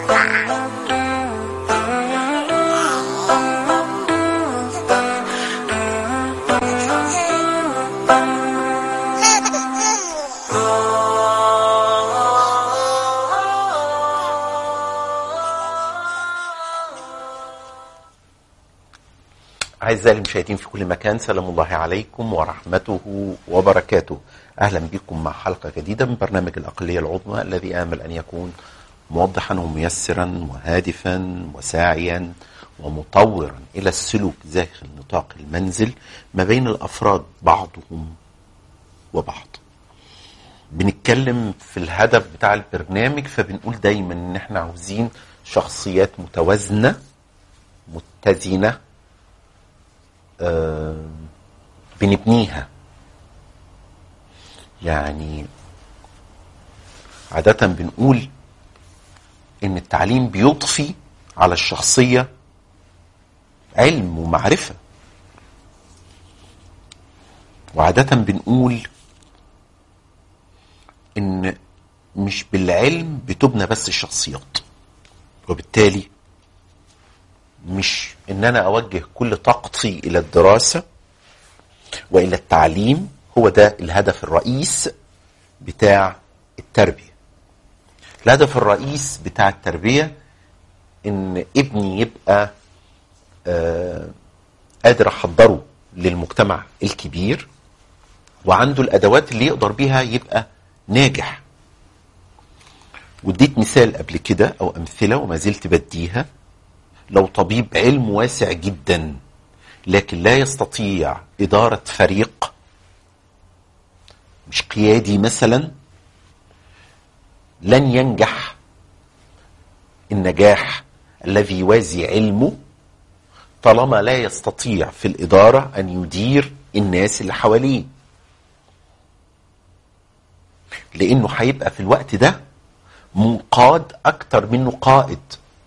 أعزائي المشاهدين في كل مكان سلام الله عليكم ورحمته وبركاته أهلا بكم مع حلقة جديدة من برنامج الأقلية العظمى الذي آمل أن يكون موضحا وميسرا وهادفا وساعيا ومطورا إلى السلوك داخل نطاق المنزل ما بين الأفراد بعضهم وبعض بنتكلم في الهدف بتاع البرنامج فبنقول دايما ان احنا عاوزين شخصيات متوازنه متزنه آه، بنبنيها يعني عادة بنقول ان التعليم بيضفي على الشخصية علم ومعرفة وعادة بنقول ان مش بالعلم بتبنى بس الشخصيات وبالتالي مش ان انا اوجه كل طاقتي الى الدراسه والى التعليم هو ده الهدف الرئيس بتاع التربيه الهدف الرئيس بتاع التربيه ان ابني يبقى آه قادر احضره للمجتمع الكبير وعنده الادوات اللي يقدر بيها يبقى ناجح واديت مثال قبل كده او امثله وما زلت بديها لو طبيب علم واسع جدا لكن لا يستطيع إدارة فريق مش قيادي مثلا لن ينجح النجاح الذي يوازي علمه طالما لا يستطيع في الإدارة أن يدير الناس اللي حواليه لأنه هيبقى في الوقت ده منقاد أكتر منه قائد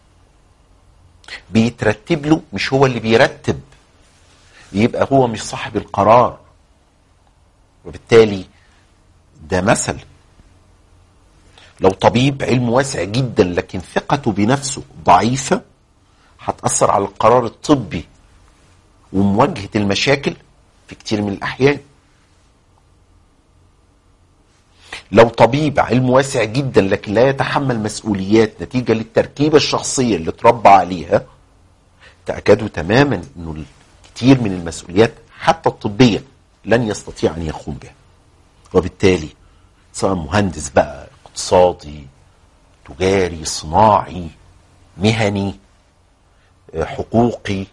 بيترتب له مش هو اللي بيرتب يبقى هو مش صاحب القرار وبالتالي ده مثل لو طبيب علم واسع جدا لكن ثقته بنفسه ضعيفة هتأثر على القرار الطبي ومواجهة المشاكل في كتير من الأحيان لو طبيب علم واسع جدا لكن لا يتحمل مسؤوليات نتيجه للتركيبه الشخصيه اللي اتربى عليها تاكدوا تماما انه كتير من المسؤوليات حتى الطبيه لن يستطيع ان يقوم بها وبالتالي سواء مهندس بقى اقتصادي تجاري صناعي مهني حقوقي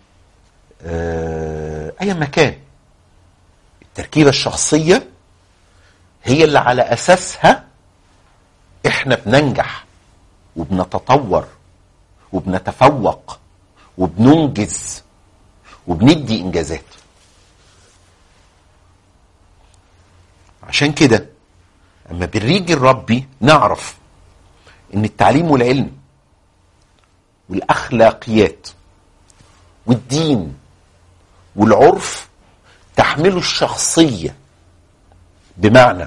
اي مكان التركيبه الشخصيه هي اللي على اساسها احنا بننجح وبنتطور وبنتفوق وبننجز وبندي انجازات عشان كده اما بنيجي الربي نعرف ان التعليم والعلم والاخلاقيات والدين والعرف تحمله الشخصيه بمعنى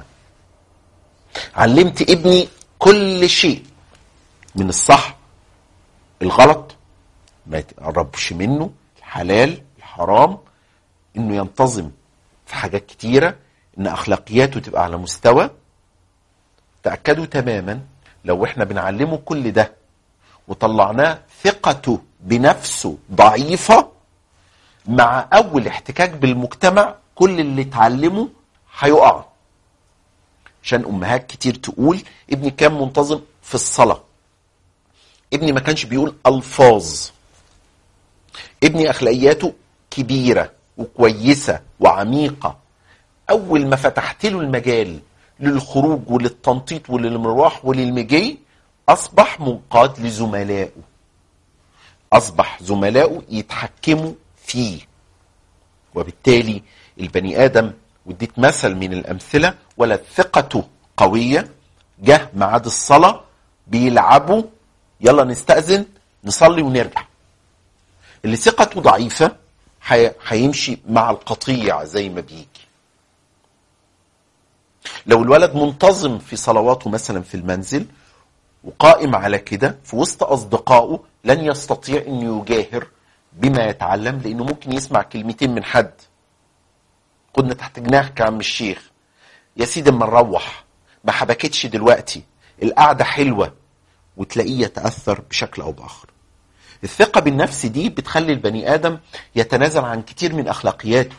علمت ابني كل شيء من الصح الغلط ما يتقربش منه الحلال الحرام انه ينتظم في حاجات كتيرة ان اخلاقياته تبقى على مستوى تأكدوا تماما لو احنا بنعلمه كل ده وطلعناه ثقته بنفسه ضعيفة مع اول احتكاك بالمجتمع كل اللي اتعلمه هيقع عشان امهات كتير تقول ابني كان منتظم في الصلاه ابني ما كانش بيقول الفاظ ابني اخلاقياته كبيره وكويسه وعميقه اول ما فتحت له المجال للخروج وللتنطيط وللمروح وللمجي اصبح منقاد لزملائه اصبح زملائه يتحكموا فيه وبالتالي البني ادم واديت مثل من الامثله ولا ثقته قويه جه ميعاد الصلاه بيلعبوا يلا نستاذن نصلي ونرجع اللي ثقته ضعيفه هيمشي مع القطيع زي ما بيجي لو الولد منتظم في صلواته مثلا في المنزل وقائم على كده في وسط اصدقائه لن يستطيع ان يجاهر بما يتعلم لانه ممكن يسمع كلمتين من حد خدنا تحت جناحك يا عم الشيخ يا سيدي اما نروح ما حبكتش دلوقتي القعده حلوه وتلاقيه يتاثر بشكل او باخر الثقه بالنفس دي بتخلي البني ادم يتنازل عن كتير من اخلاقياته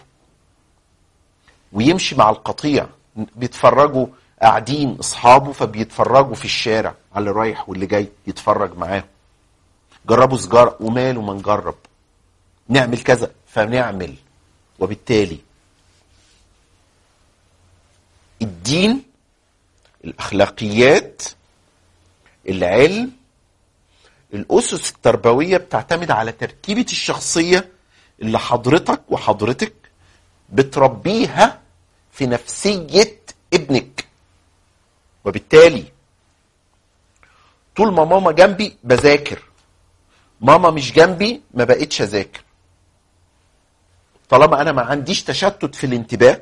ويمشي مع القطيع بيتفرجوا قاعدين اصحابه فبيتفرجوا في الشارع على اللي رايح واللي جاي يتفرج معاهم جربوا سجارة وماله ما نجرب نعمل كذا فنعمل وبالتالي الدين الاخلاقيات العلم الاسس التربويه بتعتمد على تركيبه الشخصيه اللي حضرتك وحضرتك بتربيها في نفسيه ابنك وبالتالي طول ما ماما جنبي بذاكر ماما مش جنبي ما بقتش اذاكر طالما انا ما عنديش تشتت في الانتباه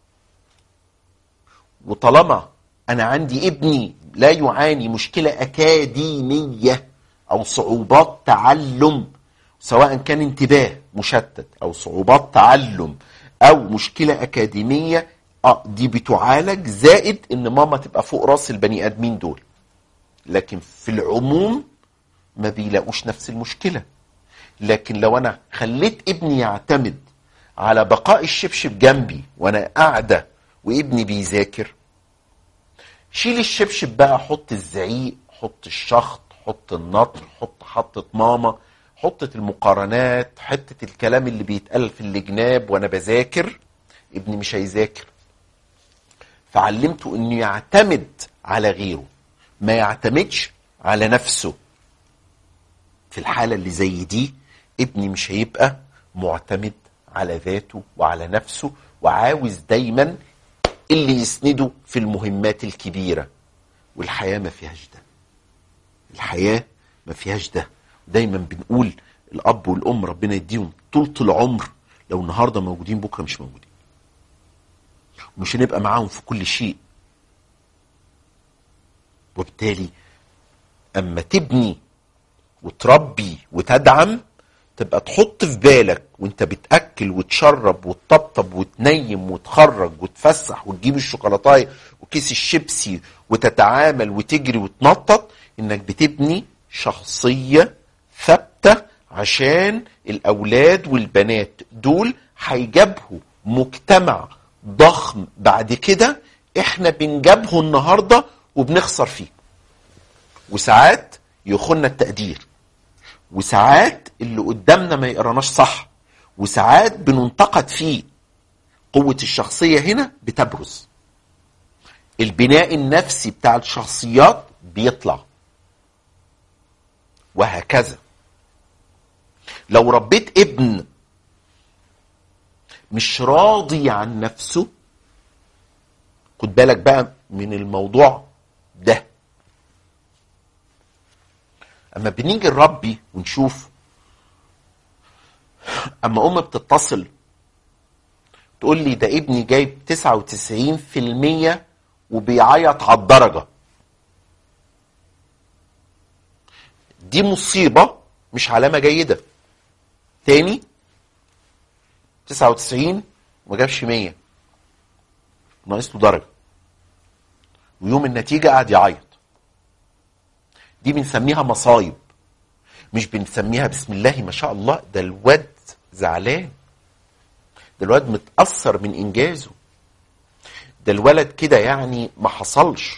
وطالما انا عندي ابني لا يعاني مشكله اكاديميه او صعوبات تعلم سواء كان انتباه مشتت او صعوبات تعلم او مشكله اكاديميه اه دي بتعالج زائد ان ماما تبقى فوق راس البني ادمين دول لكن في العموم ما بيلاقوش نفس المشكله لكن لو انا خليت ابني يعتمد على بقاء الشبشب جنبي وانا قاعده وابني بيذاكر شيل الشبشب بقى حط الزعيق حط الشخط حط النطر حط حطة ماما حطة المقارنات حتة الكلام اللي بيتقال في الجناب وانا بذاكر ابني مش هيذاكر فعلمته انه يعتمد على غيره ما يعتمدش على نفسه في الحالة اللي زي دي ابني مش هيبقى معتمد على ذاته وعلى نفسه وعاوز دايما اللي يسنده في المهمات الكبيرة والحياة ما فيهاش ده الحياة ما فيهاش ده دايما بنقول الأب والأم ربنا يديهم طولة العمر لو النهاردة موجودين بكرة مش موجودين ومش هنبقى معاهم في كل شيء وبالتالي أما تبني وتربي وتدعم تبقى تحط في بالك وانت بتاكل وتشرب وتطبطب وتنيم وتخرج وتفسح وتجيب الشوكولاتايه وكيس الشيبسي وتتعامل وتجري وتنطط انك بتبني شخصيه ثابته عشان الاولاد والبنات دول هيجابهوا مجتمع ضخم بعد كده احنا بنجابهه النهارده وبنخسر فيه وساعات يخن التقدير وساعات اللي قدامنا ما يقراناش صح وساعات بننتقد فيه قوة الشخصية هنا بتبرز البناء النفسي بتاع الشخصيات بيطلع وهكذا لو ربيت ابن مش راضي عن نفسه خد بالك بقى من الموضوع ده اما بنيجي نربي ونشوف اما ام بتتصل تقول لي ده ابني جايب 99% وبيعيط على الدرجه دي مصيبه مش علامه جيده تاني 99 وما جابش 100 ناقص له درجه ويوم النتيجه قاعد يعيط دي بنسميها مصايب مش بنسميها بسم الله ما شاء الله ده الواد زعلان ده الواد متأثر من إنجازه ده الولد كده يعني ما حصلش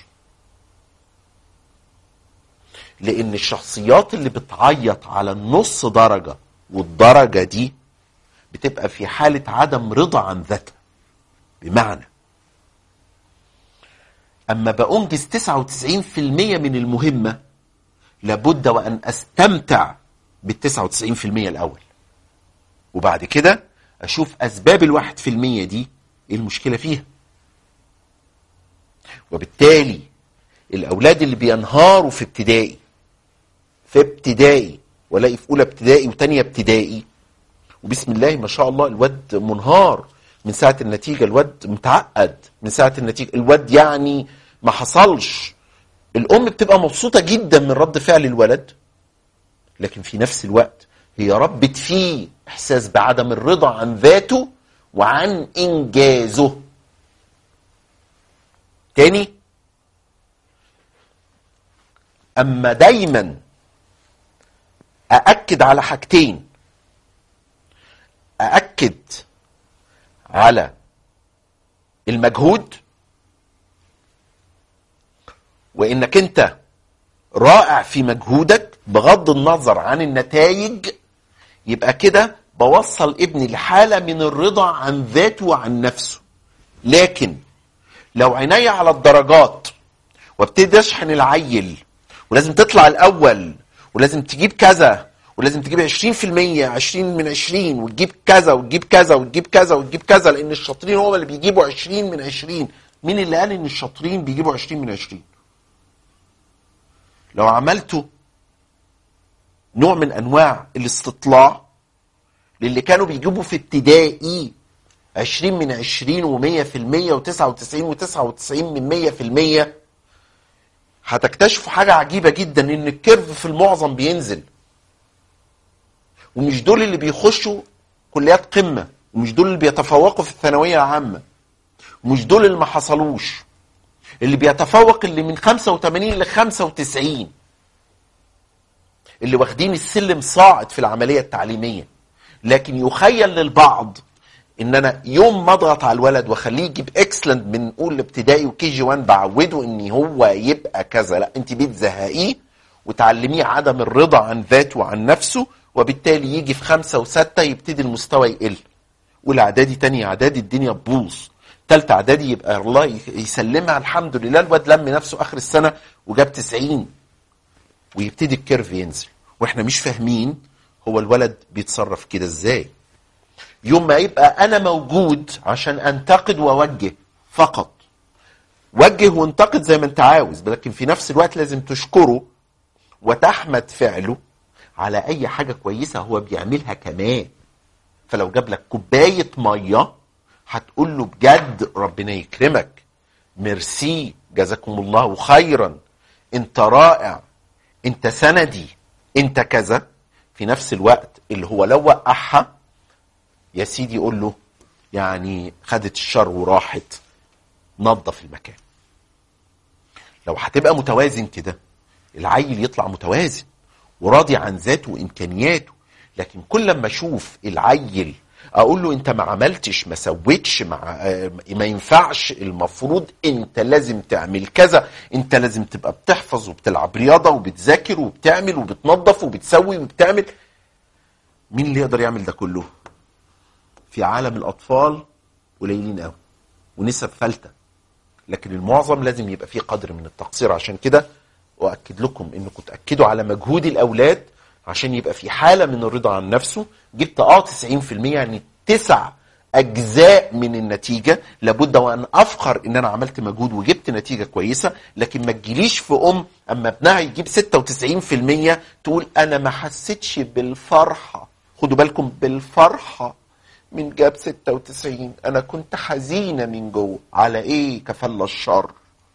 لأن الشخصيات اللي بتعيط على النص درجة والدرجة دي بتبقى في حالة عدم رضا عن ذاتها بمعنى أما بأنجز 99% من المهمة لابد وأن أستمتع بال 99% الأول وبعد كده أشوف أسباب الواحد في المية دي إيه المشكلة فيها وبالتالي الأولاد اللي بينهاروا في ابتدائي في ابتدائي ولاقي في أولى ابتدائي وتانية ابتدائي وبسم الله ما شاء الله الواد منهار من ساعة النتيجة الواد متعقد من ساعة النتيجة الواد يعني ما حصلش الام بتبقى مبسوطه جدا من رد فعل الولد لكن في نفس الوقت هي ربت فيه احساس بعدم الرضا عن ذاته وعن انجازه تاني اما دايما أأكد على حاجتين أأكد على المجهود وإنك أنت رائع في مجهودك بغض النظر عن النتائج يبقى كده بوصل ابني لحالة من الرضا عن ذاته وعن نفسه لكن لو عيني على الدرجات وابتدي اشحن العيل ولازم تطلع الاول ولازم تجيب كذا ولازم تجيب 20% 20 من 20 وتجيب كذا وتجيب كذا وتجيب كذا وتجيب كذا لان الشاطرين هم اللي بيجيبوا 20 من 20 مين اللي قال ان الشاطرين بيجيبوا 20 من 20 لو عملتوا نوع من انواع الاستطلاع للي كانوا بيجيبوا في ابتدائي 20 من 20 و100% و99 و99 من 100% هتكتشفوا حاجة عجيبة جدا ان الكيرف في المعظم بينزل ومش دول اللي بيخشوا كليات قمة ومش دول اللي بيتفوقوا في الثانوية العامة ومش دول اللي ما حصلوش اللي بيتفوق اللي من 85 ل 95 اللي واخدين السلم صاعد في العملية التعليمية لكن يخيل للبعض ان انا يوم ما اضغط على الولد واخليه يجيب اكسلنت من اولى ابتدائي وكي جي 1 بعوده ان هو يبقى كذا لا انت بتزهقيه وتعلميه عدم الرضا عن ذاته وعن نفسه وبالتالي يجي في خمسة وستة يبتدي المستوى يقل اولى اعدادي تاني اعدادي الدنيا تبوظ تالتة اعدادي يبقى الله يسلمها الحمد لله الواد لم نفسه اخر السنة وجاب 90 ويبتدي الكيرف ينزل واحنا مش فاهمين هو الولد بيتصرف كده ازاي يوم ما يبقى انا موجود عشان انتقد واوجه فقط وجه وانتقد زي ما انت عاوز لكن في نفس الوقت لازم تشكره وتحمد فعله على اي حاجة كويسة هو بيعملها كمان فلو جاب لك كوباية مية هتقول له بجد ربنا يكرمك ميرسي جزاكم الله خيرا انت رائع انت سندي انت كذا في نفس الوقت اللي هو لو وقعها يا سيدي قول له يعني خدت الشر وراحت نظف المكان لو هتبقى متوازن كده العيل يطلع متوازن وراضي عن ذاته وامكانياته لكن كل لما اشوف العيل اقول له انت ما عملتش ما سويتش ما, ما ينفعش المفروض انت لازم تعمل كذا انت لازم تبقى بتحفظ وبتلعب رياضه وبتذاكر وبتعمل وبتنظف وبتسوي وبتعمل مين اللي يقدر يعمل ده كله في عالم الاطفال قليلين قوي ونسب فلتة لكن المعظم لازم يبقى فيه قدر من التقصير عشان كده واكد لكم انكم تاكدوا على مجهود الاولاد عشان يبقى في حاله من الرضا عن نفسه جبت اه 90% يعني تسع اجزاء من النتيجه لابد وان افخر ان انا عملت مجهود وجبت نتيجه كويسه لكن ما تجيليش في ام اما ابنها يجيب 96% تقول انا ما حسيتش بالفرحه خدوا بالكم بالفرحه من جاب 96 انا كنت حزينه من جوه على ايه كفل الشر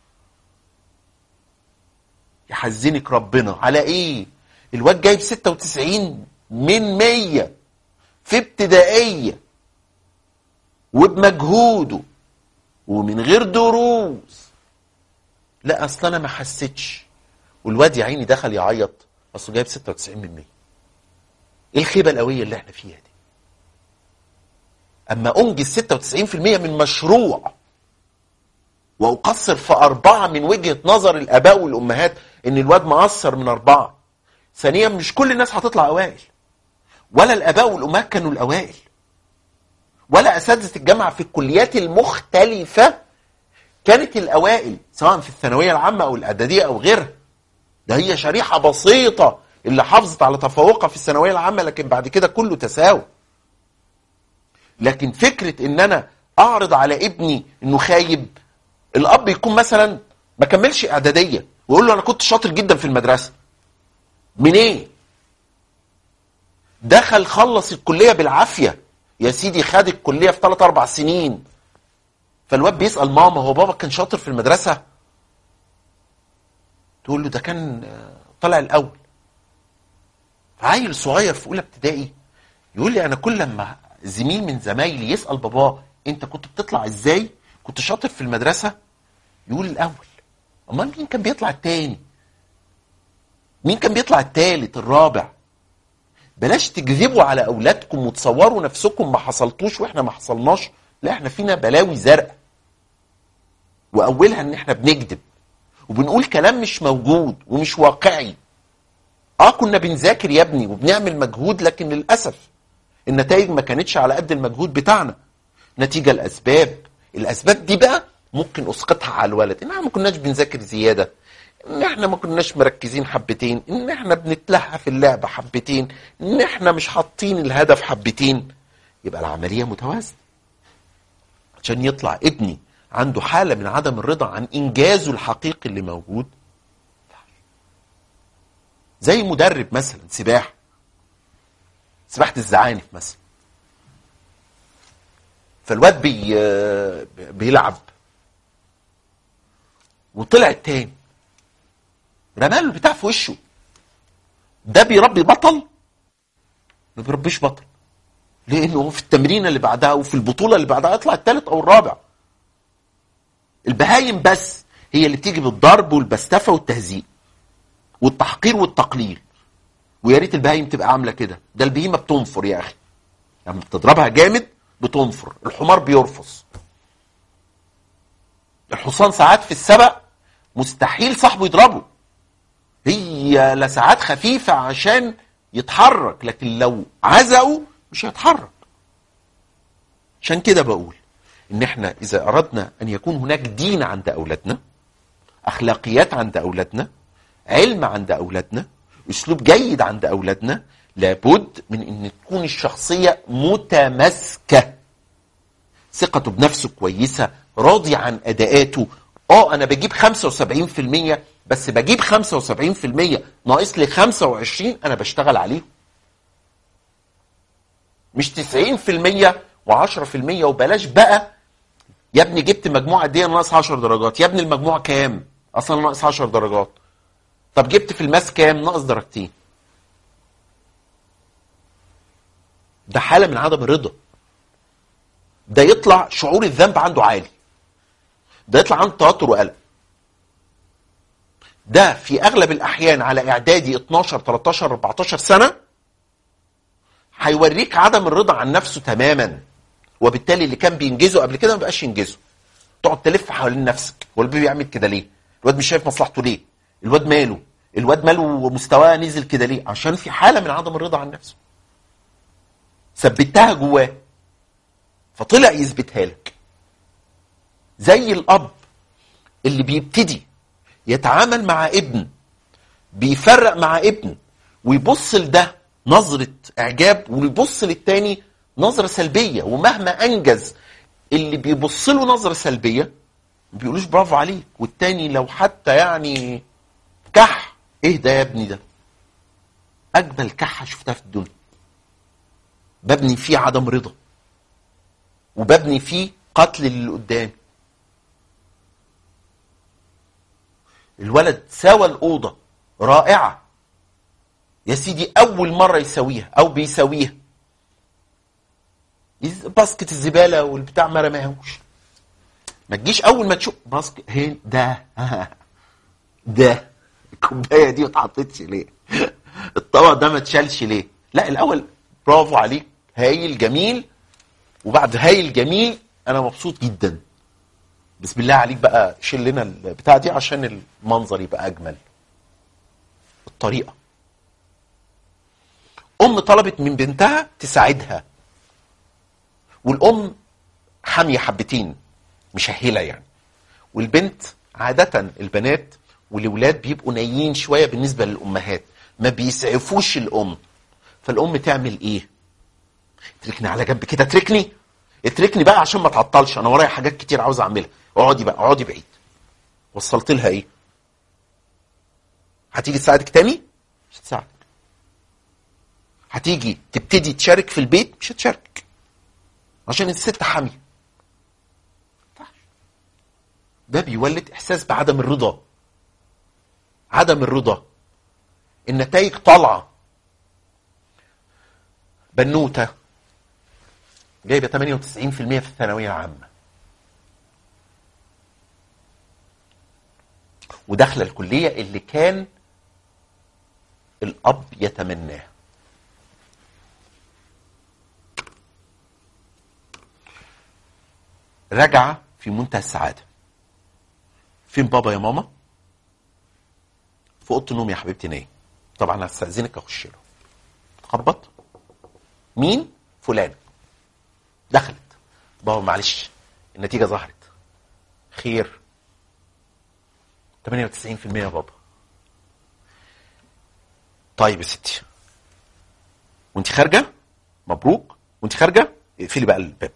يحزنك ربنا على ايه الواد جايب 96 من 100 في ابتدائيه وبمجهوده ومن غير دروس لا اصل انا ما حسيتش والواد يا عيني دخل يعيط اصله جايب 96 من 100 ايه الخيبه القويه اللي احنا فيها دي اما انجز 96% من مشروع واقصر في اربعه من وجهه نظر الاباء والامهات ان الواد مقصر من اربعه ثانيا مش كل الناس هتطلع اوائل ولا الاباء والامهات كانوا الاوائل ولا اساتذه الجامعه في الكليات المختلفه كانت الاوائل سواء في الثانويه العامه او الاعداديه او غيرها ده هي شريحه بسيطه اللي حافظت على تفوقها في الثانويه العامه لكن بعد كده كله تساوي لكن فكره ان انا اعرض على ابني انه خايب الاب يكون مثلا ما كملش اعداديه ويقول له انا كنت شاطر جدا في المدرسه منين إيه؟ دخل خلص الكليه بالعافيه يا سيدي خد الكليه في 3 4 سنين فالواد بيسال ماما هو بابا كان شاطر في المدرسه تقول له ده كان آه، طلع الاول عيل صغير في اولى ابتدائي يقول لي انا كل لما زميل من زمايلي يسال باباه انت كنت بتطلع ازاي كنت شاطر في المدرسه يقول الاول امال مين كان بيطلع التاني مين كان بيطلع التالت الرابع بلاش تكذبوا على اولادكم وتصوروا نفسكم ما حصلتوش واحنا ما حصلناش لا احنا فينا بلاوي زرقاء واولها ان احنا بنكذب وبنقول كلام مش موجود ومش واقعي اه كنا بنذاكر يا ابني وبنعمل مجهود لكن للاسف النتائج ما كانتش على قد المجهود بتاعنا نتيجه الاسباب الاسباب دي بقى ممكن اسقطها على الولد ان احنا ما كناش بنذاكر زياده ان احنا ما كناش مركزين حبتين ان احنا بنتلهى في اللعبه حبتين ان احنا مش حاطين الهدف حبتين يبقى العمليه متوازنه عشان يطلع ابني عنده حاله من عدم الرضا عن انجازه الحقيقي اللي موجود زي مدرب مثلا سباحه سباحه الزعانف مثلا فالواد بي بيلعب وطلع التاني رماله البتاع في وشه ده بيربي بطل ما بيربيش بطل لانه هو في التمرين اللي بعدها وفي البطوله اللي بعدها يطلع الثالث او الرابع البهايم بس هي اللي بتيجي بالضرب والبستفه والتهزيء والتحقير والتقليل ويا ريت البهايم تبقى عامله كده ده البهيمه بتنفر يا اخي لما يعني بتضربها جامد بتنفر الحمار بيرفص الحصان ساعات في السبق مستحيل صاحبه يضربه هي لساعات خفيفة عشان يتحرك لكن لو عزقه مش هيتحرك عشان كده بقول ان احنا اذا اردنا ان يكون هناك دين عند اولادنا اخلاقيات عند اولادنا علم عند اولادنا اسلوب جيد عند اولادنا لابد من ان تكون الشخصية متماسكة ثقته بنفسه كويسة راضي عن اداءاته اه انا بجيب 75% بس بجيب 75% ناقص لي 25 انا بشتغل عليهم مش 90% و10% وبلاش بقى يا ابني جبت مجموعه دي ناقص 10 درجات يا ابني المجموع كام اصلا ناقص 10 درجات طب جبت في الماس كام ناقص درجتين ده حاله من عدم الرضا ده يطلع شعور الذنب عنده عالي ده يطلع عنده توتر وقلق ده في اغلب الاحيان على اعدادي 12 13 14 سنه هيوريك عدم الرضا عن نفسه تماما وبالتالي اللي كان بينجزه قبل كده ما بقاش ينجزه تقعد تلف حوالين نفسك هو البيبي بيعمل كده ليه الواد مش شايف مصلحته ليه الواد ماله الواد ماله ومستواه نزل كده ليه عشان في حاله من عدم الرضا عن نفسه ثبتها جواه فطلع يثبتها لك زي الاب اللي بيبتدي يتعامل مع ابن بيفرق مع ابن ويبص لده نظرة إعجاب ويبص للتاني نظرة سلبية ومهما أنجز اللي بيبص له نظرة سلبية ما بيقولوش برافو عليك والتاني لو حتى يعني كح ايه ده يا ابني ده أجمل كحة شفتها في الدنيا ببني فيه عدم رضا وببني فيه قتل اللي قدامي الولد سوى الأوضة رائعة يا سيدي أول مرة يسويها أو بيسويها باسكت الزبالة والبتاع ما رماهوش ما تجيش أول ما تشوف باسكت هي ده ده الكوباية دي ما اتحطتش ليه الطبق ده ما اتشالش ليه لا الأول برافو عليك هايل جميل وبعد هايل جميل أنا مبسوط جدا بسم الله عليك بقى شيل لنا البتاع دي عشان المنظر يبقى اجمل الطريقه ام طلبت من بنتها تساعدها والام حاميه حبتين مشهله يعني والبنت عاده البنات والولاد بيبقوا نايين شويه بالنسبه للامهات ما بيسعفوش الام فالام تعمل ايه تركني على جنب كده تركني اتركني بقى عشان ما تعطلش انا ورايا حاجات كتير عاوز اعملها اقعدي بقى اقعدي بعيد وصلت لها ايه هتيجي تساعدك تاني مش هتساعدك هتيجي تبتدي تشارك في البيت مش هتشارك عشان الست حامية ده بيولد احساس بعدم الرضا عدم الرضا النتائج طالعه بنوته جايبه 98% في الثانويه العامه وداخله الكليه اللي كان الاب يتمناه راجعه في منتهى السعاده فين بابا يا ماما في اوضه النوم يا حبيبتي نايم طبعا هستاذنك اخش له تخبط مين فلان دخلت بابا معلش النتيجه ظهرت خير 98% يا بابا طيب يا ستي وانت خارجه مبروك وانت خارجه اقفلي بقى الباب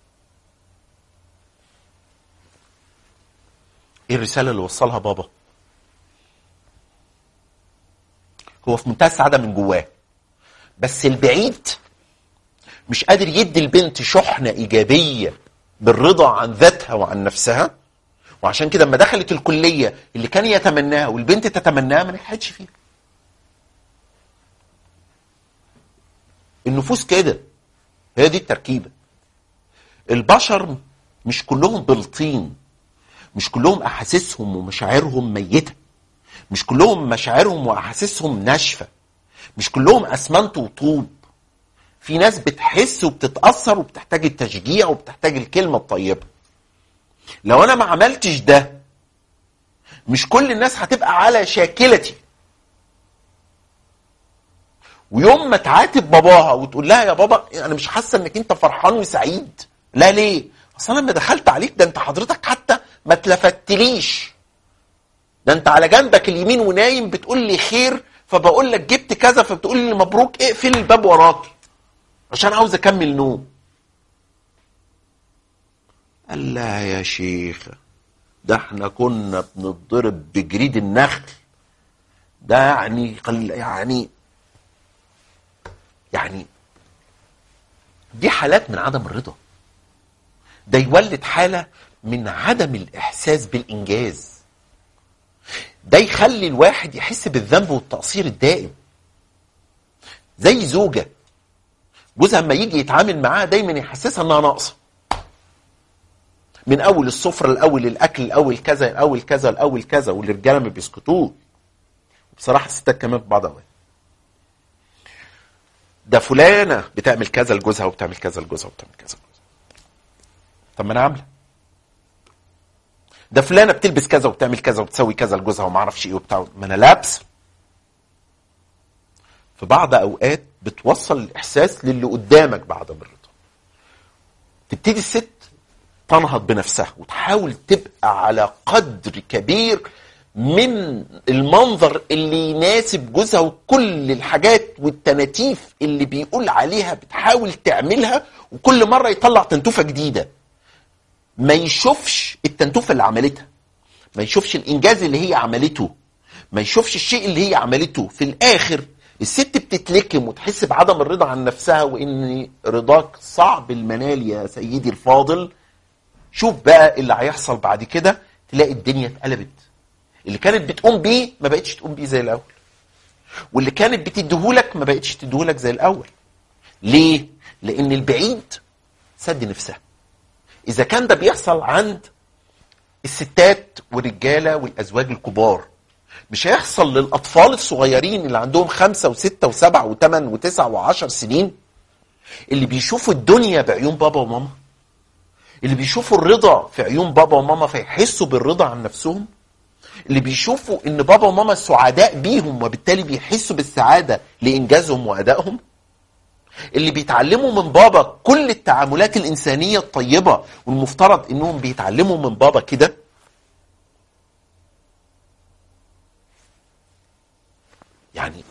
ايه الرساله اللي وصلها بابا هو في منتهى السعاده من جواه بس البعيد مش قادر يدي البنت شحنه ايجابيه بالرضا عن ذاتها وعن نفسها وعشان كده لما دخلت الكليه اللي كان يتمناها والبنت تتمناها ما نجحتش فيها النفوس كده هي دي التركيبه البشر مش كلهم بلطين مش كلهم احاسيسهم ومشاعرهم ميته مش كلهم مشاعرهم واحاسيسهم ناشفه مش كلهم اسمنت وطوب في ناس بتحس وبتتاثر وبتحتاج التشجيع وبتحتاج الكلمه الطيبه لو انا ما عملتش ده مش كل الناس هتبقى على شاكلتي ويوم ما تعاتب باباها وتقول لها يا بابا انا مش حاسه انك انت فرحان وسعيد لا ليه اصل انا لما دخلت عليك ده انت حضرتك حتى ما اتلفتليش ده انت على جنبك اليمين ونايم بتقول لي خير فبقول لك جبت كذا فبتقول لي مبروك اقفل الباب وراك عشان عاوز اكمل نوم قال لا يا شيخ ده احنا كنا بنضرب بجريد النخل ده يعني يعني يعني دي حالات من عدم الرضا ده يولد حالة من عدم الإحساس بالإنجاز ده يخلي الواحد يحس بالذنب والتقصير الدائم زي زوجة جوزها لما يجي يتعامل معاها دايما يحسسها انها ناقصه من اول السفره الاول الاكل الاول كذا الاول كذا الاول كذا والرجاله ما بيسكتوش بصراحه الستات كمان في بعض اوقات ده فلانه بتعمل كذا لجوزها وبتعمل كذا لجوزها وبتعمل كذا لجوزها طب ما انا عامله ده فلانه بتلبس كذا وبتعمل كذا وبتسوي كذا لجوزها وما اعرفش ايه وبتاع ما انا لابس في بعض اوقات بتوصل الاحساس للي قدامك بعد الرضا تبتدي الست تنهض بنفسها وتحاول تبقى على قدر كبير من المنظر اللي يناسب جوزها وكل الحاجات والتناتيف اللي بيقول عليها بتحاول تعملها وكل مرة يطلع تنتوفة جديدة ما يشوفش التنتوفة اللي عملتها ما يشوفش الإنجاز اللي هي عملته ما يشوفش الشيء اللي هي عملته في الآخر الست بتتلكم وتحس بعدم الرضا عن نفسها وإن رضاك صعب المنال يا سيدي الفاضل شوف بقى اللي هيحصل بعد كده تلاقي الدنيا اتقلبت اللي كانت بتقوم بيه ما بقتش تقوم بيه زي الاول واللي كانت بتديهولك ما بقتش تديهولك زي الاول ليه لان البعيد سد نفسها اذا كان ده بيحصل عند الستات والرجاله والازواج الكبار مش هيحصل للاطفال الصغيرين اللي عندهم خمسة وستة وسبعة وثمان وتسعة وعشر سنين اللي بيشوفوا الدنيا بعيون بابا وماما اللي بيشوفوا الرضا في عيون بابا وماما فيحسوا بالرضا عن نفسهم اللي بيشوفوا ان بابا وماما سعداء بيهم وبالتالي بيحسوا بالسعاده لانجازهم وادائهم اللي بيتعلموا من بابا كل التعاملات الانسانيه الطيبه والمفترض انهم بيتعلموا من بابا كده يعني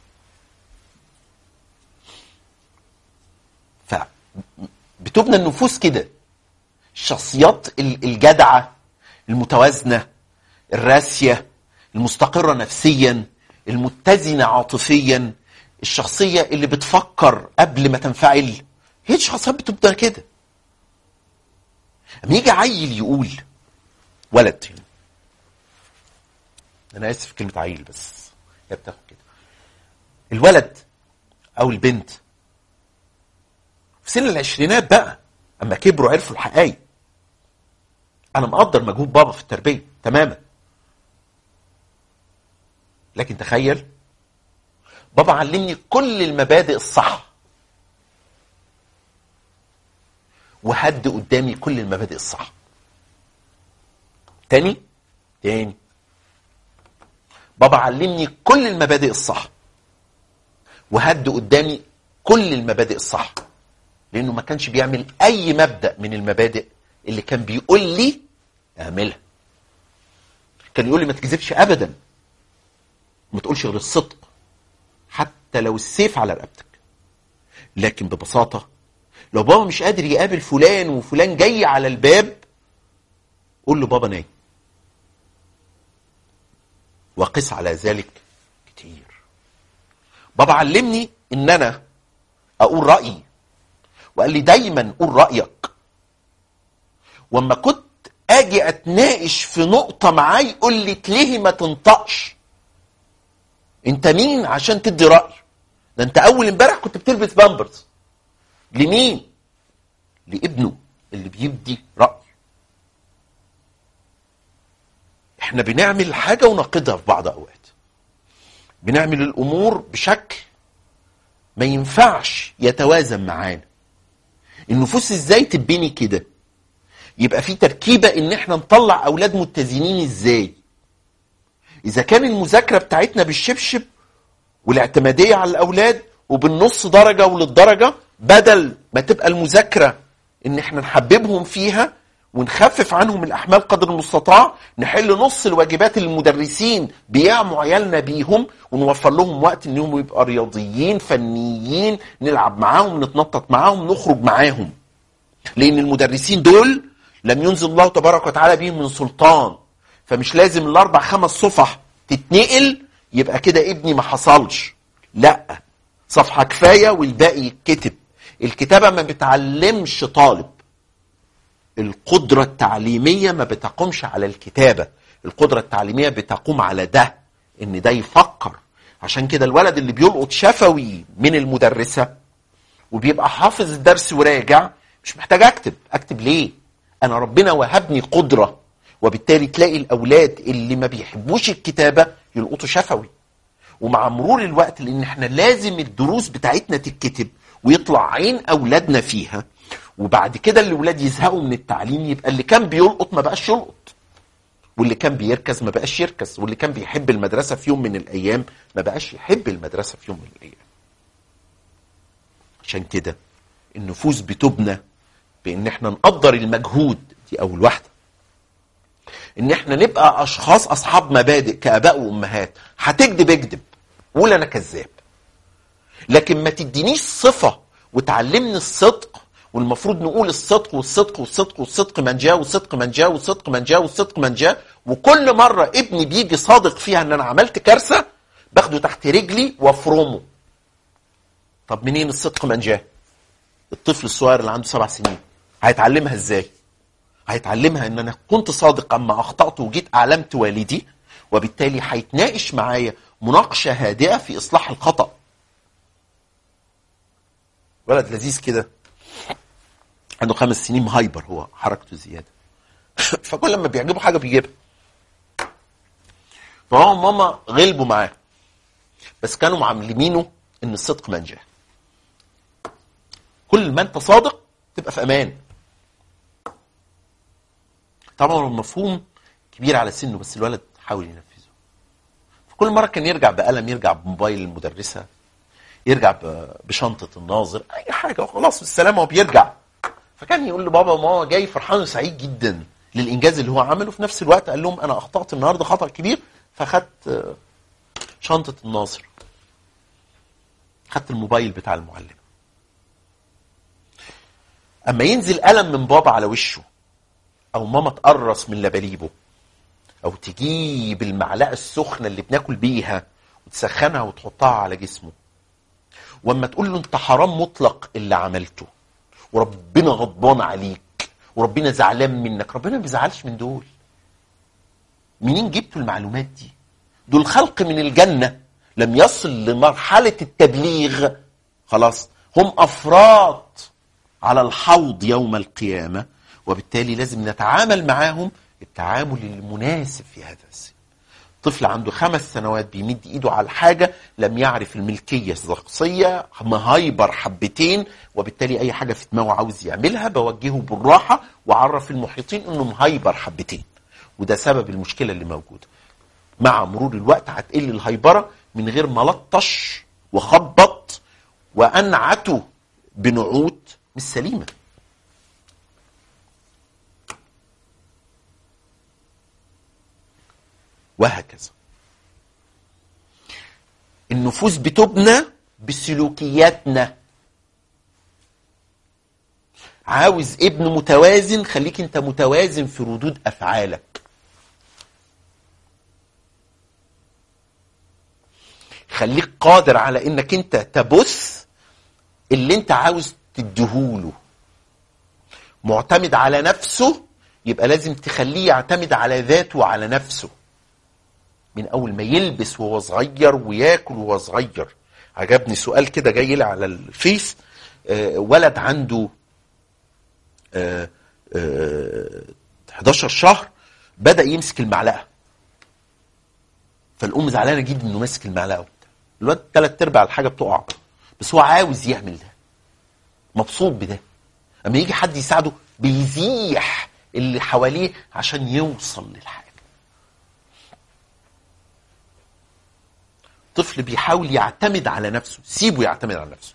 ف بتبنى النفوس كده الشخصيات الجدعه المتوازنه الراسيه المستقره نفسيا المتزنه عاطفيا الشخصيه اللي بتفكر قبل ما تنفعل هي الشخصيات بتبقى كده اما يجي عيل يقول ولد انا اسف كلمه عيل بس هي بتاخد كده الولد او البنت في سن العشرينات بقى اما كبروا عرفوا الحقائق انا مقدر مجهود بابا في التربيه تماما لكن تخيل بابا علمني كل المبادئ الصح وهد قدامي كل المبادئ الصح تاني تاني بابا علمني كل المبادئ الصح وهد قدامي كل المبادئ الصح لانه ما كانش بيعمل اي مبدا من المبادئ اللي كان بيقول لي اعملها كان يقول لي ما تكذبش ابدا ما تقولش غير الصدق حتى لو السيف على رقبتك لكن ببساطه لو بابا مش قادر يقابل فلان وفلان جاي على الباب قول له بابا نايم وقس على ذلك كتير بابا علمني ان انا اقول رايي وقال لي دايما قول رايك واما كنت اجي اتناقش في نقطه معاه يقول لي ليه ما تنطقش انت مين عشان تدي راي ده انت اول امبارح كنت بتلبس بامبرز لمين لابنه اللي بيبدي راي احنا بنعمل حاجه ونقدها في بعض اوقات بنعمل الامور بشكل ما ينفعش يتوازن معانا النفوس ازاي تبني كده يبقى في تركيبه ان احنا نطلع اولاد متزنين ازاي اذا كان المذاكره بتاعتنا بالشبشب والاعتماديه على الاولاد وبالنص درجه وللدرجه بدل ما تبقى المذاكره ان احنا نحببهم فيها ونخفف عنهم الاحمال قدر المستطاع نحل نص الواجبات اللي المدرسين بيعموا عيالنا بيهم ونوفر لهم وقت انهم يبقى رياضيين فنيين نلعب معاهم نتنطط معاهم نخرج معاهم لان المدرسين دول لم ينزل الله تبارك وتعالى بهم من سلطان فمش لازم الاربع خمس صفح تتنقل يبقى كده ابني ما حصلش لا صفحه كفايه والباقي يتكتب الكتابه ما بتعلمش طالب القدرة التعليمية ما بتقومش على الكتابة القدرة التعليمية بتقوم على ده ان ده يفكر عشان كده الولد اللي بيلقط شفوي من المدرسة وبيبقى حافظ الدرس وراجع مش محتاج اكتب اكتب ليه انا ربنا وهبني قدرة وبالتالي تلاقي الاولاد اللي ما بيحبوش الكتابة يلقطوا شفوي ومع مرور الوقت لان احنا لازم الدروس بتاعتنا تتكتب ويطلع عين اولادنا فيها وبعد كده الاولاد يزهقوا من التعليم يبقى اللي كان بيلقط ما بقاش يلقط واللي كان بيركز ما بقاش يركز واللي كان بيحب المدرسه في يوم من الايام ما بقاش يحب المدرسه في يوم من الايام عشان كده النفوس بتبنى بان احنا نقدر المجهود دي اول واحده ان احنا نبقى اشخاص اصحاب مبادئ كاباء وامهات هتكذب اكذب قول انا كذاب لكن ما تدينيش صفه وتعلمني الصدق والمفروض نقول الصدق والصدق والصدق والصدق من جاء والصدق من جاء والصدق من جاء والصدق من جاء وكل مرة ابني بيجي صادق فيها ان انا عملت كارثة باخده تحت رجلي وافرمه طب منين الصدق من جاء الطفل الصغير اللي عنده سبع سنين هيتعلمها ازاي هيتعلمها ان انا كنت صادق اما اخطأت وجيت اعلمت والدي وبالتالي هيتناقش معايا مناقشة هادئة في اصلاح الخطأ ولد لذيذ كده عنده خمس سنين مهايبر هو حركته زياده فكل لما بيعجبه حاجه بيجيبها فهو ماما غلبوا معاه بس كانوا معلمينه ان الصدق منجح كل ما انت صادق تبقى في امان طبعا المفهوم كبير على سنه بس الولد حاول ينفذه فكل مره كان يرجع بقلم يرجع بموبايل المدرسه يرجع بشنطه الناظر اي حاجه وخلاص بالسلامه وبيرجع فكان يقول لبابا وماما جاي فرحان وسعيد جدا للانجاز اللي هو عمله في نفس الوقت قال لهم انا اخطات النهارده خطا كبير فخدت شنطه الناظر خدت الموبايل بتاع المعلم اما ينزل قلم من بابا على وشه او ماما تقرص من لباليبه او تجيب المعلقه السخنه اللي بناكل بيها وتسخنها وتحطها على جسمه واما تقول له انت حرام مطلق اللي عملته وربنا غضبان عليك وربنا زعلان منك ربنا ما بيزعلش من دول منين جبتوا المعلومات دي دول خلق من الجنة لم يصل لمرحلة التبليغ خلاص هم أفراد على الحوض يوم القيامة وبالتالي لازم نتعامل معاهم التعامل المناسب في هذا السن طفل عنده خمس سنوات بيمد ايده على حاجه لم يعرف الملكيه الشخصيه مهايبر حبتين وبالتالي اي حاجه في دماغه عاوز يعملها بوجهه بالراحه واعرف المحيطين انه مهايبر حبتين وده سبب المشكله اللي موجوده مع مرور الوقت هتقل الهيبره من غير ما لطش وخبط وانعته بنعوت مش سليمه وهكذا النفوس بتبنى بسلوكياتنا عاوز ابن متوازن خليك انت متوازن في ردود افعالك خليك قادر على انك انت تبث اللي انت عاوز تديهوله معتمد على نفسه يبقى لازم تخليه يعتمد على ذاته وعلى نفسه من اول ما يلبس وهو صغير وياكل وهو صغير عجبني سؤال كده جاي لي على الفيس آه، ولد عنده آه، آه، 11 شهر بدا يمسك المعلقه فالام زعلانه جدا انه ماسك المعلقه وبتاع الواد ثلاث ارباع الحاجه بتقع بس هو عاوز يعمل ده مبسوط بده اما يجي حد يساعده بيزيح اللي حواليه عشان يوصل للحاجه طفل بيحاول يعتمد على نفسه سيبه يعتمد على نفسه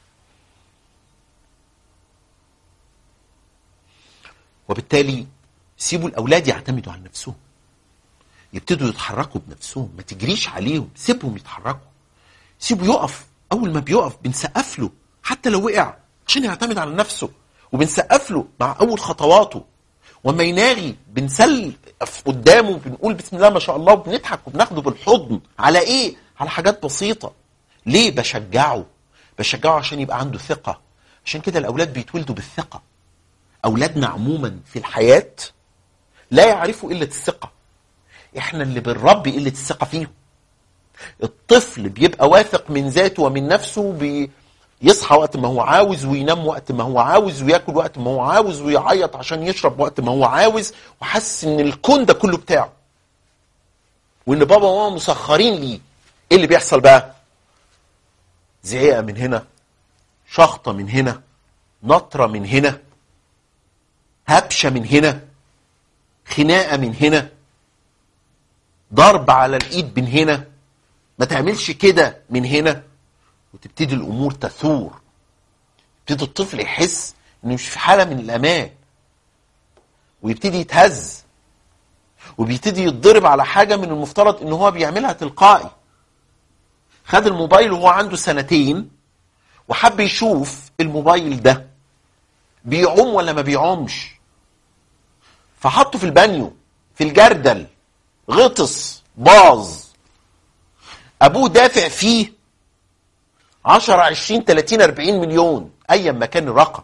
وبالتالي سيبوا الاولاد يعتمدوا على نفسهم يبتدوا يتحركوا بنفسهم ما تجريش عليهم سيبهم يتحركوا سيبه يقف اول ما بيقف بنسقف له حتى لو وقع عشان يعتمد على نفسه وبنسقف له مع اول خطواته وما يناغي بنسلف قدامه بنقول بسم الله ما شاء الله وبنضحك وبناخده بالحضن على ايه على حاجات بسيطه ليه بشجعه بشجعه عشان يبقى عنده ثقه عشان كده الاولاد بيتولدوا بالثقه اولادنا عموما في الحياه لا يعرفوا قله الثقه احنا اللي بنربي قله الثقه فيهم الطفل بيبقى واثق من ذاته ومن نفسه بي يصحى وقت ما هو عاوز وينام وقت ما هو عاوز وياكل وقت ما هو عاوز ويعيط عشان يشرب وقت ما هو عاوز وحاسس ان الكون ده كله بتاعه وان بابا وماما مسخرين ليه ايه اللي بيحصل بقى زعيقه من هنا شخطه من هنا نطره من هنا هبشه من هنا خناقه من هنا ضرب على الايد من هنا ما تعملش كده من هنا وتبتدي الامور تثور يبتدي الطفل يحس انه مش في حاله من الامان ويبتدي يتهز وبيبتدي يتضرب على حاجه من المفترض ان هو بيعملها تلقائي خد الموبايل وهو عنده سنتين وحب يشوف الموبايل ده بيعوم ولا ما بيعومش فحطه في البانيو في الجردل غطس باظ ابوه دافع فيه 10 20 30 40 مليون ايا ما كان الرقم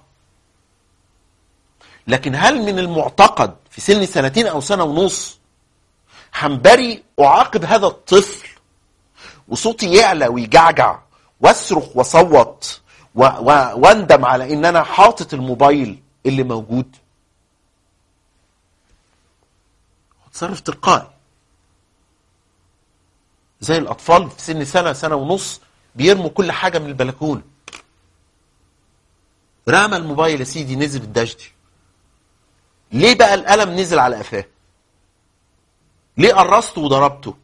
لكن هل من المعتقد في سن سنتين او سنه ونص حنبري اعاقب هذا الطفل وصوتي يعلى ويجعجع واصرخ واصوت و- و- واندم على ان انا حاطط الموبايل اللي موجود تصرف تلقائي زي الاطفال في سن سنه سنه ونص بيرموا كل حاجه من البلكونه رمى الموبايل يا سيدي نزل الدشدي ليه بقى القلم نزل على قفاه ليه قرصته وضربته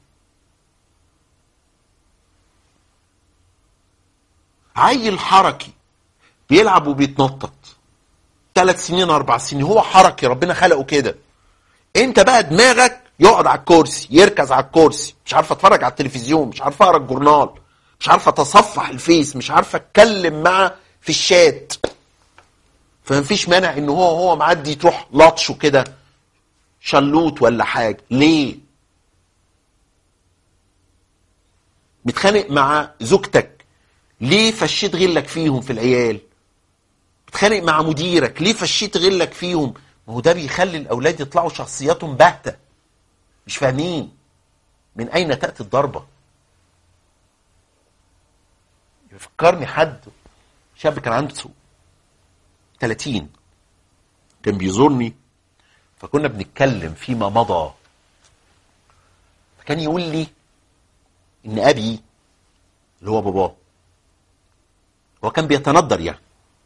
عيل حركي بيلعب وبيتنطط ثلاث سنين اربع سنين هو حركي ربنا خلقه كده انت بقى دماغك يقعد على الكرسي يركز على الكرسي مش عارف اتفرج على التلفزيون مش عارف اقرا الجورنال مش عارف اتصفح الفيس مش عارف اتكلم معاه في الشات فمفيش مانع ان هو هو معدي تروح لطشه كده شلوت ولا حاجه ليه متخانق مع زوجتك ليه فشيت غلك فيهم في العيال بتخانق مع مديرك ليه فشيت غلك فيهم ما هو ده بيخلي الاولاد يطلعوا شخصياتهم باهته مش فاهمين من اين تاتي الضربه يفكرني حد شاب كان عنده 30 كان بيزورني فكنا بنتكلم فيما مضى فكان يقول لي ان ابي اللي هو باباه هو كان بيتندر يعني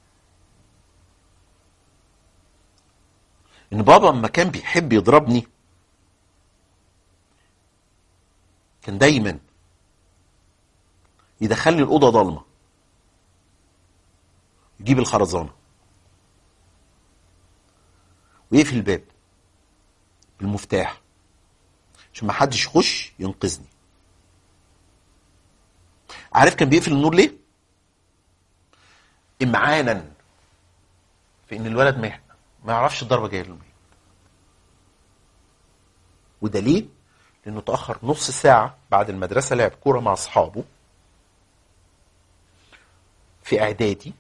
ان بابا لما كان بيحب يضربني كان دايما يدخلني الاوضه ضلمه يجيب الخرزانه ويقفل الباب بالمفتاح عشان ما حدش يخش ينقذني عارف كان بيقفل النور ليه امعانا في ان الولد ما ما يعرفش الضربه جايه له منين وده ليه لانه تاخر نص ساعه بعد المدرسه لعب كوره مع اصحابه في اعدادي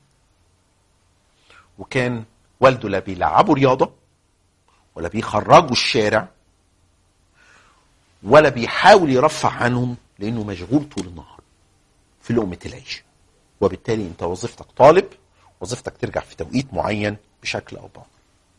وكان والده لا بيلعبوا رياضه ولا بيخرجوا الشارع ولا بيحاول يرفع عنهم لانه مشغول طول النهار في لقمه العيش وبالتالي انت وظيفتك طالب وظيفتك ترجع في توقيت معين بشكل او باخر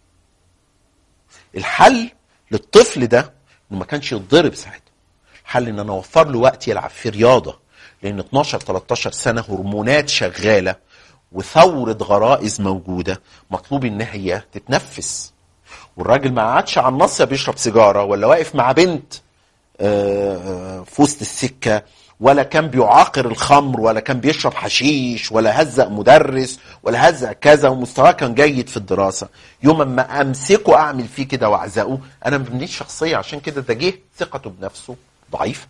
الحل للطفل ده انه ما كانش يتضرب ساعتها الحل ان انا اوفر له وقت يلعب في رياضه لان 12 13 سنه هرمونات شغاله وثوره غرائز موجوده مطلوب ان هي تتنفس والراجل ما قعدش على الناصيه بيشرب سيجاره ولا واقف مع بنت آه، آه، في وسط السكه ولا كان بيعاقر الخمر ولا كان بيشرب حشيش ولا هزق مدرس ولا هزق كذا ومستواه كان جيد في الدراسه يوم ما امسكه اعمل فيه كده واعزقه انا ما بنيش شخصيه عشان كده ده جه ثقته بنفسه ضعيفه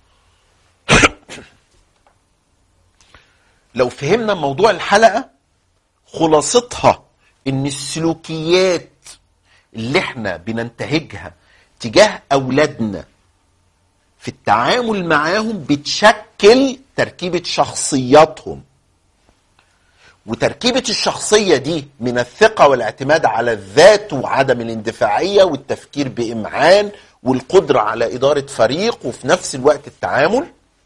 لو فهمنا موضوع الحلقه خلاصتها ان السلوكيات اللي احنا بننتهجها تجاه اولادنا في التعامل معاهم بتشكل تركيبة شخصياتهم وتركيبة الشخصية دي من الثقة والاعتماد على الذات وعدم الاندفاعية والتفكير بإمعان والقدرة على إدارة فريق وفي نفس الوقت التعامل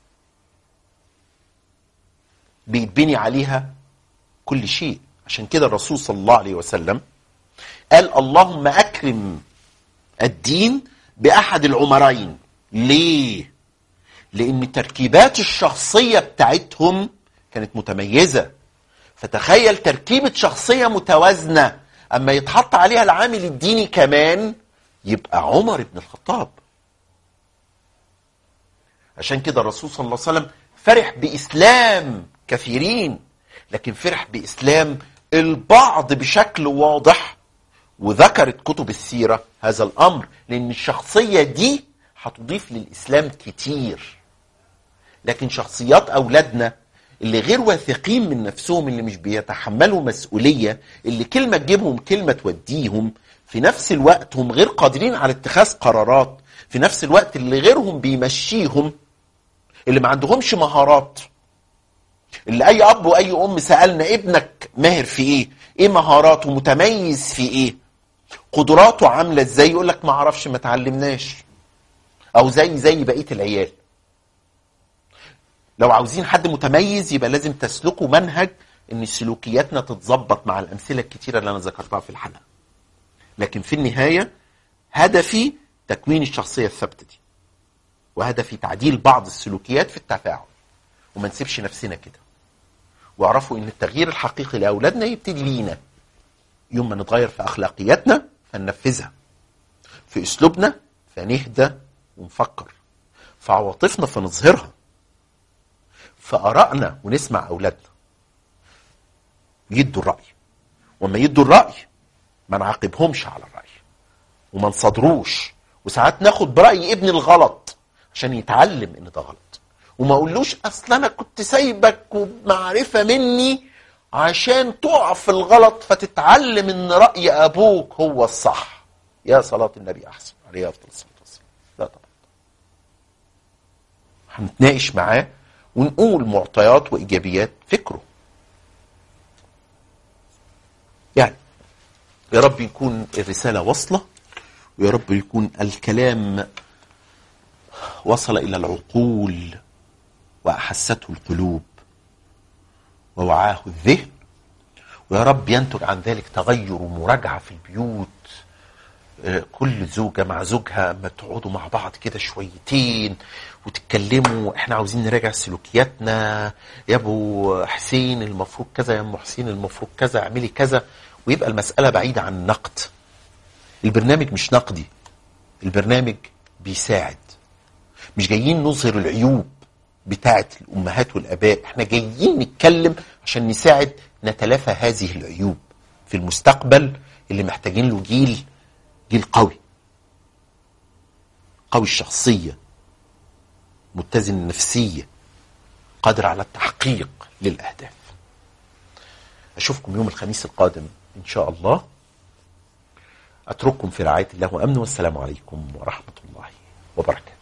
بيتبني عليها كل شيء عشان كده الرسول صلى الله عليه وسلم قال اللهم أكرم الدين بأحد العمرين ليه؟ لأن تركيبات الشخصية بتاعتهم كانت متميزة فتخيل تركيبة شخصية متوازنة أما يتحط عليها العامل الديني كمان يبقى عمر بن الخطاب عشان كده الرسول صلى الله عليه وسلم فرح بإسلام كثيرين لكن فرح بإسلام البعض بشكل واضح وذكرت كتب السيرة هذا الأمر لأن الشخصية دي هتضيف للإسلام كتير لكن شخصيات أولادنا اللي غير واثقين من نفسهم اللي مش بيتحملوا مسؤولية اللي كلمة تجيبهم كلمة توديهم في نفس الوقت هم غير قادرين على اتخاذ قرارات في نفس الوقت اللي غيرهم بيمشيهم اللي ما عندهمش مهارات اللي اي اب واي ام سالنا ابنك ماهر في ايه ايه مهاراته متميز في ايه قدراته عامله ازاي يقول لك ما اعرفش ما اتعلمناش او زي زي بقيه العيال لو عاوزين حد متميز يبقى لازم تسلكوا منهج ان سلوكياتنا تتظبط مع الامثله الكتيره اللي انا ذكرتها في الحلقه لكن في النهايه هدفي تكوين الشخصيه الثابته دي وهدفي تعديل بعض السلوكيات في التفاعل وما نسيبش نفسنا كده واعرفوا ان التغيير الحقيقي لاولادنا يبتدي لينا يوم ما نتغير في اخلاقياتنا فننفذها في اسلوبنا فنهدى ونفكر في عواطفنا فنظهرها في ارائنا ونسمع اولادنا يدوا الراي وما يدوا الراي ما نعاقبهمش على الراي وما نصادروش وساعات ناخد براي ابن الغلط عشان يتعلم ان ده غلط وما اقولوش اصل انا كنت سايبك وبمعرفه مني عشان تقع في الغلط فتتعلم ان راي ابوك هو الصح يا صلاه النبي احسن عليه افضل الصلاه والسلام لا طبعا هنتناقش معاه ونقول معطيات وايجابيات فكره يعني يا رب يكون الرساله واصله ويا رب يكون الكلام وصل إلى العقول وأحسته القلوب ووعاه الذهن ويا رب ينتج عن ذلك تغير ومراجعة في البيوت آه، كل زوجة مع زوجها ما تقعدوا مع بعض كده شويتين وتتكلموا احنا عاوزين نراجع سلوكياتنا يا ابو حسين المفروض كذا يا ام حسين المفروض كذا اعملي كذا ويبقى المسألة بعيدة عن النقد البرنامج مش نقدي البرنامج بيساعد مش جايين نظهر العيوب بتاعة الأمهات والآباء احنا جايين نتكلم عشان نساعد نتلافى هذه العيوب في المستقبل اللي محتاجين له جيل جيل قوي قوي الشخصية متزن النفسية قادر على التحقيق للأهداف أشوفكم يوم الخميس القادم إن شاء الله أترككم في رعاية الله وأمن والسلام عليكم ورحمة الله وبركاته